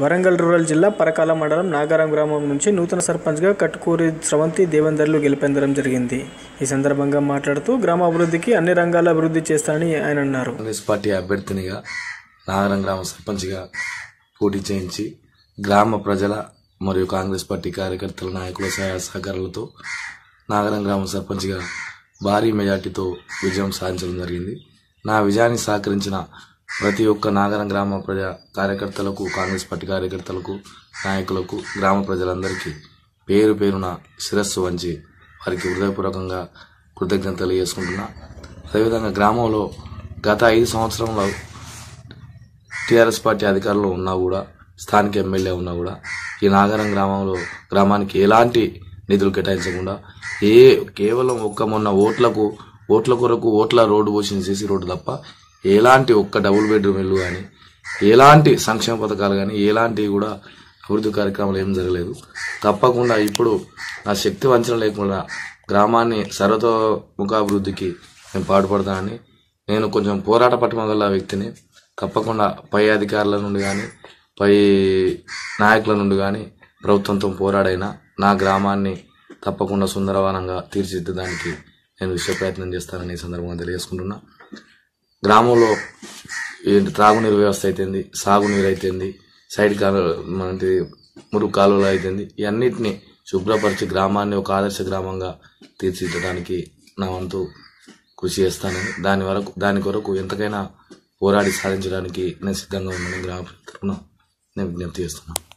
Warangal rural జిల్లా పరకాల మండలం నాగారం గ్రామం నుంచి నూతన సర్పంచ్గా కట్టుకూరి స్రవంతి దేవేందర్లు గెలుపొందడం జరిగింది ఈ సందర్భంగా మాట్లాడుతూ గ్రామ అభివృద్ధికి అన్ని రంగాల అభివృద్ధి చేస్తానని ఆయన అన్నారు కాంగ్రెస్ పార్టీ అభ్యర్థినిగా నాగరం గ్రామ సర్పంచ్గా పోటీ చేయించి గ్రామ ప్రజల మరియు కాంగ్రెస్ పార్టీ కార్యకర్తల నాయకుల సహాయ సహకారాలతో నాగరం గ్రామ సర్పంచ్గా భారీ మెజార్టీతో విజయం సాధించడం జరిగింది నా విజయాన్ని సహకరించిన ప్రతి ఒక్క నాగరం గ్రామ ప్రజా కార్యకర్తలకు కాంగ్రెస్ పార్టీ కార్యకర్తలకు నాయకులకు గ్రామ ప్రజలందరికీ పేరు పేరున శిరస్సు వంచి వారికి హృదయపూర్వకంగా కృతజ్ఞతలు తెలియజేసుకుంటున్నా అదేవిధంగా గ్రామంలో గత ఐదు సంవత్సరంలో టీఆర్ఎస్ పార్టీ అధికారంలో ఉన్నా కూడా స్థానిక ఎమ్మెల్యే ఉన్నా కూడా ఈ నాగరం గ్రామంలో గ్రామానికి ఎలాంటి నిధులు కేటాయించకుండా ఏ కేవలం ఒక్క మొన్న ఓట్లకు ఓట్ల కొరకు ఓట్ల రోడ్డు పోసిన చేసి రోడ్డు తప్ప ఎలాంటి ఒక్క డబుల్ బెడ్రూమ్ ఇల్లు కానీ ఎలాంటి సంక్షేమ పథకాలు కానీ ఎలాంటివి కూడా అభివృద్ధి కార్యక్రమాలు ఏం జరగలేదు తప్పకుండా ఇప్పుడు నా శక్తి వంచన లేకుండా గ్రామాన్ని సర్వతోముఖాభివృద్ధికి నేను పాటుపడతానని నేను కొంచెం పోరాట పట్టుమ గల వ్యక్తిని తప్పకుండా పై అధికారుల నుండి కానీ పై నాయకుల నుండి కానీ ప్రభుత్వంతో పోరాడైనా నా గ్రామాన్ని తప్పకుండా సుందరవనంగా తీర్చిదిద్దడానికి నేను విశ్వ ప్రయత్నం చేస్తానని ఈ సందర్భంగా తెలియజేసుకుంటున్నా గ్రామంలో ఏంటి త్రాగునీరు వ్యవస్థ అయితేంది సాగునీరు అయితేంది సైడ్ కాలు మనటి మురుగు కాలువలు అయితేంది ఇవన్నిటిని శుభ్రపరిచి గ్రామాన్ని ఒక ఆదర్శ గ్రామంగా తీర్చిదిద్దడానికి నా వంతు కృషి చేస్తానని దాని వరకు దాని కొరకు ఎంతకైనా పోరాడి సాధించడానికి నేను సిద్ధంగా ఉన్నాను గ్రామ తరఫున నేను విజ్ఞప్తి చేస్తున్నాను